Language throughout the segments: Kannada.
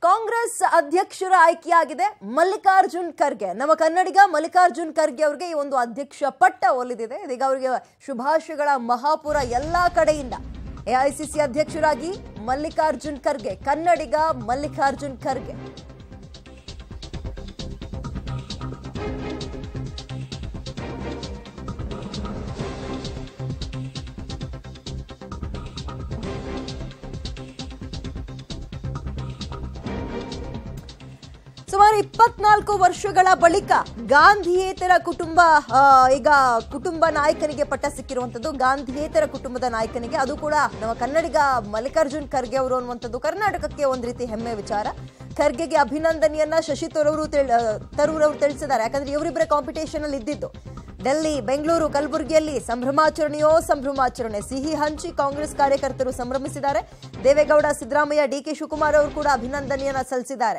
ಕಾಂಗ್ರೆಸ್ ಅಧ್ಯಕ್ಷರ ಆಯ್ಕೆಯಾಗಿದೆ ಮಲ್ಲಿಕಾರ್ಜುನ್ ಖರ್ಗೆ ನಮ್ಮ ಕನ್ನಡಿಗ ಮಲ್ಲಿಕಾರ್ಜುನ್ ಖರ್ಗೆ ಅವರಿಗೆ ಈ ಒಂದು ಅಧ್ಯಕ್ಷ ಪಟ್ಟ ಒಲಿದಿದೆ ಇದೀಗ ಅವರಿಗೆ ಶುಭಾಶಯಗಳ ಮಹಾಪುರ ಎಲ್ಲಾ ಕಡೆಯಿಂದ ಎಐಸಿಸಿ ಅಧ್ಯಕ್ಷರಾಗಿ ಮಲ್ಲಿಕಾರ್ಜುನ್ ಖರ್ಗೆ ಕನ್ನಡಿಗ ಮಲ್ಲಿಕಾರ್ಜುನ್ ಖರ್ಗೆ ಸುಮಾರು ಇಪ್ಪತ್ನಾಲ್ಕು ವರ್ಷಗಳ ಬಳಿಕ ಗಾಂಧಿಯೇತರ ಕುಟುಂಬ ಆ, ಈಗ ಕುಟುಂಬ ನಾಯಕನಿಗೆ ಪಟ್ಟ ಸಿಕ್ಕಿರುವಂತದ್ದು ಗಾಂಧಿಯೇತರ ಕುಟುಂಬದ ನಾಯಕನಿಗೆ ಅದು ಕೂಡ ನಮ್ಮ ಕನ್ನಡಿಗ ಮಲ್ಲಿಕಾರ್ಜುನ್ ಖರ್ಗೆ ಅವರು ಅನ್ನುವಂಥದ್ದು ಕರ್ನಾಟಕಕ್ಕೆ ಒಂದು ರೀತಿ ಹೆಮ್ಮೆ ವಿಚಾರ ಖರ್ಗೆಗೆ ಅಭಿನಂದನೆಯನ್ನ ಶಶಿ ತರೂರು ತಿಳ್- ಆ, ತರೂರ್ ಅವರು ತಿಳಿಸಿದ್ದಾರೆ ಯಾಕಂದ್ರೆ ಇವರಿಬ್ಬರ ಕಾಂಪಿಟೇಷನ್ ಅಲ್ಲಿ ಇದ್ದಿದ್ದು ಡೆಲ್ಲಿ ಬೆಂಗಳೂರು ಕಲಬುರಗಿಯಲ್ಲಿ ಸಂಭ್ರಮಾಚರಣೆಯೋ ಸಂಭ್ರಮಾಚರಣೆ ಸಿಹಿ ಹಂಚಿ ಕಾಂಗ್ರೆಸ್ ಕಾರ್ಯಕರ್ತರು ಸಂಭ್ರಮಿಸಿದ್ದಾರೆ ದೇವೇಗೌಡ ಸಿದ್ದರಾಮಯ್ಯ ಡಿ ಕೆ ಶಿವಕುಮಾರ್ ಅವರು ಕೂಡ ಅಭಿನಂದನೆಯನ್ನ ಸಲ್ಲಿಸಿದ್ದಾರೆ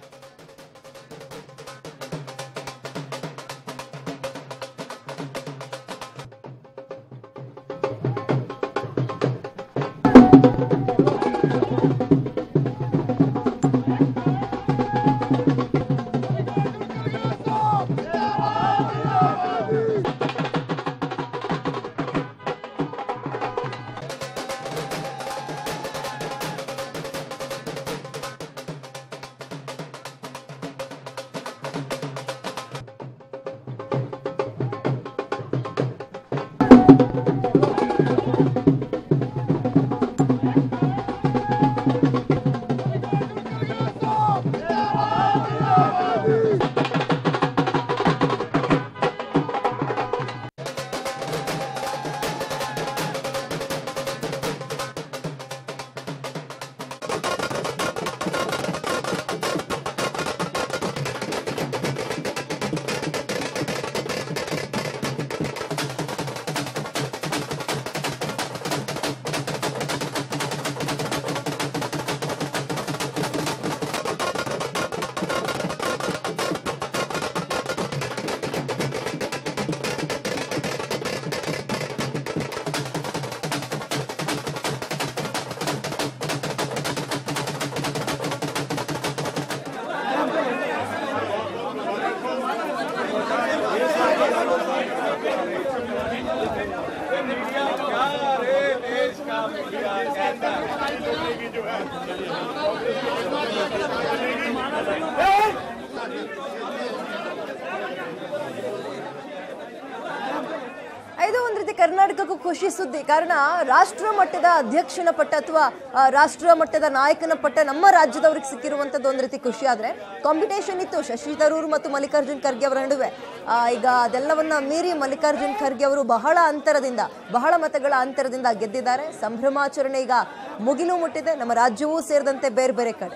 ಇದು ಒಂದು ರೀತಿ ಕರ್ನಾಟಕಕ್ಕೂ ಖುಷಿ ಸುದ್ದಿ ಕಾರಣ ರಾಷ್ಟ್ರ ಮಟ್ಟದ ಅಧ್ಯಕ್ಷನ ಪಟ್ಟ ಅಥವಾ ಆ, ರಾಷ್ಟ್ರ ಮಟ್ಟದ ನಾಯಕನ ಪಟ್ಟ ನಮ್ಮ ರಾಜ್ಯದವ್ರಿಗೆ ಸಿಕ್ಕಿರುವಂತದ್ದು ಒಂದು ರೀತಿ ಖುಷಿ ಆದ್ರೆ ಕಾಂಪಿಟೇಷನ್ ಇತ್ತು ಶಶಿ ತರೂರ್ ಮತ್ತು ಮಲ್ಲಿಕಾರ್ಜುನ್ ಖರ್ಗೆ ಅವರ ನಡುವೆ ಆ, ಈಗ ಅದೆಲ್ಲವನ್ನ ಮೀರಿ ಮಲ್ಲಿಕಾರ್ಜುನ್ ಖರ್ಗೆ ಅವರು ಬಹಳ ಅಂತರದಿಂದ ಬಹಳ ಮತಗಳ ಅಂತರದಿಂದ ಗೆದ್ದಿದ್ದಾರೆ ಸಂಭ್ರಮಾಚರಣೆ ಈಗ ಮುಗಿಲು ಮುಟ್ಟಿದೆ ನಮ್ಮ ರಾಜ್ಯವೂ ಸೇರಿದಂತೆ ಬೇರೆ ಬೇರೆ ಕಡೆ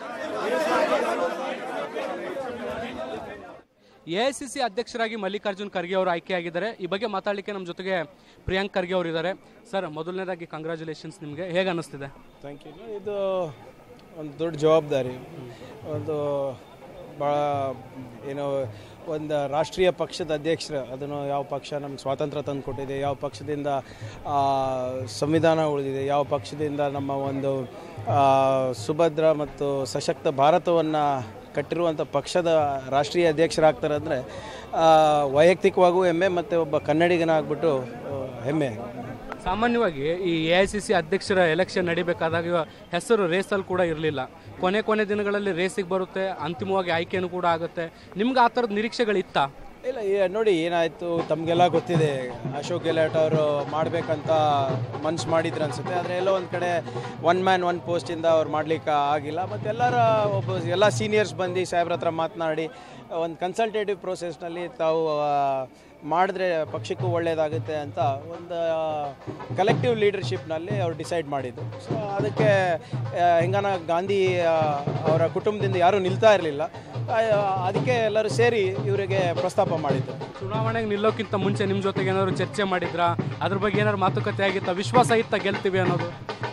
ಎಐಸಿಸಿ ಅಧ್ಯಕ್ಷರಾಗಿ ಮಲ್ಲಿಕಾರ್ಜುನ್ ಖರ್ಗೆ ಅವರು ಆಯ್ಕೆಯಾಗಿದ್ದಾರೆ ಈ ಬಗ್ಗೆ ಮಾತಾಡಲಿಕ್ಕೆ ನಮ್ಮ ಜೊತೆಗೆ ಪ್ರಿಯಾಂಕ್ ಖರ್ಗೆ ಅವರು ಇದ್ದಾರೆ ಸರ್ ಮೊದಲನೇದಾಗಿ ಕಂಗ್ರ್ಯಾಚುಲೇಷನ್ಸ್ ನಿಮಗೆ ಹೇಗೆ ಅನ್ನಿಸ್ತಿದೆ ಥ್ಯಾಂಕ್ ಯು ಇದು ಒಂದು ದೊಡ್ಡ ಜವಾಬ್ದಾರಿ ಒಂದು ಭಾಳ ಏನೋ ಒಂದು ರಾಷ್ಟ್ರೀಯ ಪಕ್ಷದ ಅಧ್ಯಕ್ಷರು ಅದನ್ನು ಯಾವ ಪಕ್ಷ ನಮ್ಗೆ ಸ್ವಾತಂತ್ರ್ಯ ತಂದು ಕೊಟ್ಟಿದೆ ಯಾವ ಪಕ್ಷದಿಂದ ಆ, ಸಂವಿಧಾನ ಉಳಿದಿದೆ ಯಾವ ಪಕ್ಷದಿಂದ ನಮ್ಮ ಒಂದು ಆ, ಸುಭದ್ರ ಮತ್ತು ಸಶಕ್ತ ಭಾರತವನ್ನು ಕಟ್ಟಿರುವಂಥ ಪಕ್ಷದ ರಾಷ್ಟ್ರೀಯ ಅಧ್ಯಕ್ಷರಾಗ್ತಾರೆ ಅಂದರೆ ವೈಯಕ್ತಿಕವಾಗೂ ಹೆಮ್ಮೆ ಮತ್ತು ಒಬ್ಬ ಕನ್ನಡಿಗನಾಗ್ಬಿಟ್ಟು ಆ, ಹೆಮ್ಮೆ ಸಾಮಾನ್ಯವಾಗಿ ಈ ಎ ಐ ಸಿ ಸಿ ಅಧ್ಯಕ್ಷರ ಎಲೆಕ್ಷನ್ ನಡಿಬೇಕಾದಾಗ ಹೆಸರು ರೇಸಲ್ಲಿ ಕೂಡ ಇರಲಿಲ್ಲ ಕೊನೆ ಕೊನೆ ದಿನಗಳಲ್ಲಿ ರೇಸಿಗೆ ಬರುತ್ತೆ ಅಂತಿಮವಾಗಿ ಆಯ್ಕೆನೂ ಕೂಡ ಆಗುತ್ತೆ ನಿಮ್ಗೆ ಆ ಥರದ ನಿರೀಕ್ಷೆಗಳಿತ್ತಾ ಇಲ್ಲ ಈ- ನೋಡಿ ಏನಾಯಿತು ತಮಗೆಲ್ಲ ಗೊತ್ತಿದೆ ಅಶೋಕ್ ಗೆಹ್ಲೋಟ್ ಅವರು ಮಾಡಬೇಕಂತ ಮನ್ಸು ಮಾಡಿದ್ರು ಅನ್ಸುತ್ತೆ ಆದರೆ ಎಲ್ಲೋ ಒಂದು ಕಡೆ ಒನ್ ಮ್ಯಾನ್ ಒನ್ ಪೋಸ್ಟಿಂದ ಅವ್ರು ಮಾಡ್ಲಿಕ್ಕೆ ಆಗಿಲ್ಲ ಮತ್ತು ಎಲ್ಲರ ಒಬ್ಬ ಎಲ್ಲ ಸೀನಿಯರ್ಸ್ ಬಂದು ಸಾಹೇಬ್ರ ಹತ್ರ ಮಾತನಾಡಿ ಒಂದು ಕನ್ಸಲ್ಟೇಟಿವ್ ಪ್ರೋಸೆಸ್ನಲ್ಲಿ ತಾವು ಆ, ಮಾಡಿದ್ರೆ ಪಕ್ಷಕ್ಕೂ ಒಳ್ಳೆಯದಾಗುತ್ತೆ ಅಂತ ಒಂದು ಕಲೆಕ್ಟಿವ್ ಲೀಡರ್ಶಿಪ್ನಲ್ಲಿ ಅವ್ರು ಡಿಸೈಡ್ ಮಾಡಿದ್ದು ಸೊ ಅದಕ್ಕೆ ಆ, ಹೆಂಗನ ಗಾಂಧಿ ಆ, ಅವರ ಕುಟುಂಬದಿಂದ ಯಾರೂ ನಿಲ್ತಾ ಇರಲಿಲ್ಲ ಅದಕ್ಕೆ ಎಲ್ಲರೂ ಸೇರಿ ಇವರಿಗೆ ಪ್ರಸ್ತಾಪ ಮಾಡಿದ್ದು ಚುನಾವಣೆಗೆ ನಿಲ್ಲೋಕ್ಕಿಂತ ಮುಂಚೆ ನಿಮ್ಮ ಜೊತೆಗೆ ಏನಾದ್ರು ಚರ್ಚೆ ಮಾಡಿದ್ರಾ ಅದ್ರ ಬಗ್ಗೆ ಏನಾದ್ರು ಮಾತುಕತೆ ಆಗಿತ್ತಾ ವಿಶ್ವಾಸ ಇತ್ತ ಗೆಲ್ತೀವಿ ಅನ್ನೋದು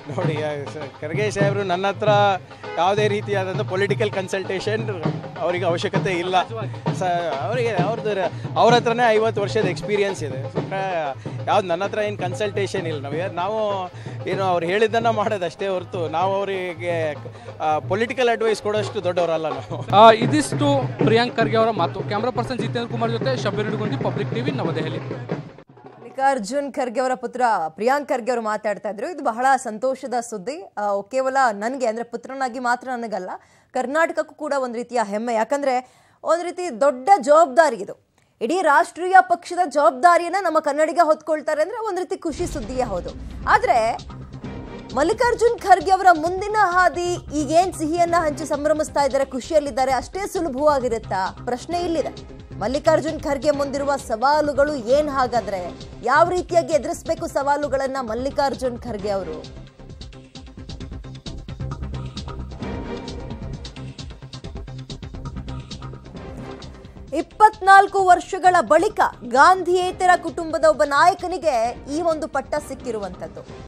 ನೋಡಿ ಆ, ಸ- ಖರ್ಗೆ ಸಾಹೇಬರು ನನ್ನ ಹತ್ರ ಯಾವುದೇ ರೀತಿಯಾದಂಥ ಪೊಲಿಟಿಕಲ್ ಕನ್ಸಲ್ಟೇಷನ್ ಅವರಿಗೆ ಅವಶ್ಯಕತೆ ಇಲ್ಲ ಸ ಅವರಿಗೆ ಅವ್ರದ್ದು ಅವ್ರ ಹತ್ರನೇ ಐವತ್ತು ವರ್ಷದ ಎಕ್ಸ್ಪೀರಿಯನ್ಸ್ ಇದೆ ಸೊ ಯಾವ್ದು ನನ್ನ ಹತ್ರ ಏನು ಕನ್ಸಲ್ಟೇಷನ್ ಇಲ್ಲ ನಾವು ಯಾ- ನಾವು ಏನು ಅವ್ರು ಹೇಳಿದ್ದನ್ನು ಮಾಡೋದು ಅಷ್ಟೇ ಹೊರತು ನಾವು ಅವರಿಗೆ ಪೊಲಿಟಿಕಲ್ ಅಡ್ವೈಸ್ ಕೊಡೋಷ್ಟು ದೊಡ್ಡವರಲ್ಲ ನಾವು ಆ, ಇದಿಷ್ಟು ಪ್ರಿಯಾಂಕ್ ಖರ್ಗೆ ಅವರ ಮಾತು ಕ್ಯಾಮ್ರಾ ಪರ್ಸನ್ ಜಿತೇಂದ್ರ ಕುಮಾರ್ ಜೊತೆ ಶಬೀರ್ ಹಿಡ್ಗೊಂಡಿ ಪಬ್ಲಿಕ್ ಟಿವಿ ನವದೆಹಲಿ ಮಲ್ಲಿಕಾರ್ಜುನ್ ಖರ್ಗೆ ಅವರ ಪುತ್ರ ಪ್ರಿಯಾಂಕ್ ಖರ್ಗೆ ಅವರು ಮಾತಾಡ್ತಾ ಇದ್ರು ಇದು ಬಹಳ ಸಂತೋಷದ ಸುದ್ದಿ ಆ, ಕೇವಲ ನನಗೆ ಅಂದ್ರೆ ಪುತ್ರನಾಗಿ ಮಾತ್ರ ನನಗಲ್ಲ ಕರ್ನಾಟಕಕ್ಕೂ ಕೂಡ ಒಂದು ರೀತಿಯ ಹೆಮ್ಮೆ ಯಾಕಂದ್ರೆ ಒಂದು ರೀತಿ ದೊಡ್ಡ ಜವಾಬ್ದಾರಿ ಇದು ಇಡೀ ರಾಷ್ಟ್ರೀಯ ಪಕ್ಷದ ಜವಾಬ್ದಾರಿಯನ್ನ ನಮ್ಮ ಕನ್ನಡಿಗ ಹೊತ್ಕೊಳ್ತಾರೆ ಅಂದ್ರೆ ಒಂದು ರೀತಿ ಖುಷಿ ಸುದ್ದಿಯೇ ಹೌದು ಆದ್ರೆ ಮಲ್ಲಿಕಾರ್ಜುನ್ ಖರ್ಗೆ ಅವರ ಮುಂದಿನ ಹಾದಿ ಈಗೇನ್ ಸಿಹಿಯನ್ನ ಹಂಚಿ ಸಂಭ್ರಮಿಸ್ತಾ ಇದ್ದಾರೆ ಖುಷಿಯಲ್ಲಿದ್ದಾರೆ ಅಷ್ಟೇ ಸುಲಭವಾಗಿರುತ್ತಾ ಪ್ರಶ್ನೆ ಇಲ್ಲಿದೆ ಮಲ್ಲಿಕಾರ್ಜುನ್ ಖರ್ಗೆ ಮುಂದಿರುವ ಸವಾಲುಗಳು ಏನ್ ಹಾಗಾದ್ರೆ ಯಾವ ರೀತಿಯಾಗಿ ಎದುರಿಸಬೇಕು ಸವಾಲುಗಳನ್ನ ಮಲ್ಲಿಕಾರ್ಜುನ್ ಖರ್ಗೆ ಅವರು ಇಪ್ಪತ್ನಾಲ್ಕು ವರ್ಷಗಳ ಬಳಿಕ ಗಾಂಧಿಯೇತರ ಕುಟುಂಬದ ಒಬ್ಬ ನಾಯಕನಿಗೆ ಈ ಒಂದು ಪಟ್ಟ ಸಿಕ್ಕಿರುವಂತದ್ದು